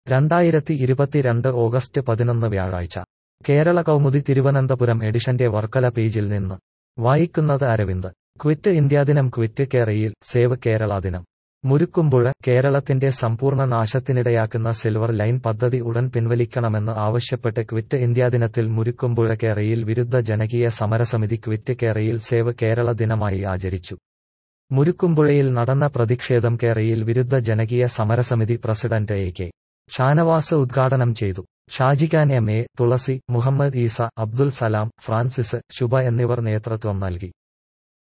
രണ്ടായിരത്തി ഇരുപത്തിരണ്ട് ഓഗസ്റ്റ് പതിനൊന്ന് വ്യാഴാഴ്ച കേരള കൗമുദി തിരുവനന്തപുരം എഡിഷന്റെ വർക്കല പേജിൽ നിന്ന് വായിക്കുന്നത് അരവിന്ദ് ക്വിറ്റ് ഇന്ത്യാ ദിനം ക്വിറ്റ് കേരയിൽ സേവ് കേരള ദിനം മുരുക്കുമ്പുഴ കേരളത്തിന്റെ സമ്പൂർണ്ണ നാശത്തിനിടയാക്കുന്ന സിൽവർ ലൈൻ പദ്ധതി ഉടൻ പിൻവലിക്കണമെന്ന് ആവശ്യപ്പെട്ട് ക്വിറ്റ് ഇന്ത്യാ ദിനത്തിൽ മുരുക്കുമ്പുഴ കേരയിൽ വിരുദ്ധ ജനകീയ സമരസമിതി ക്വിറ്റ് കേരയിൽ സേവ് കേരള ദിനമായി ആചരിച്ചു മുരുക്കുമ്പുഴയിൽ നടന്ന പ്രതിഷേധം കേരയിൽ വിരുദ്ധ ജനകീയ സമരസമിതി പ്രസിഡന്റ് എ കെ ഷാനവാസ് ഉദ്ഘാടനം ചെയ്തു Shajikhan M A Thulasi Muhammad Isa Abdul Salam Francis Shubha എന്നിവർ നേതൃത്വം നൽകി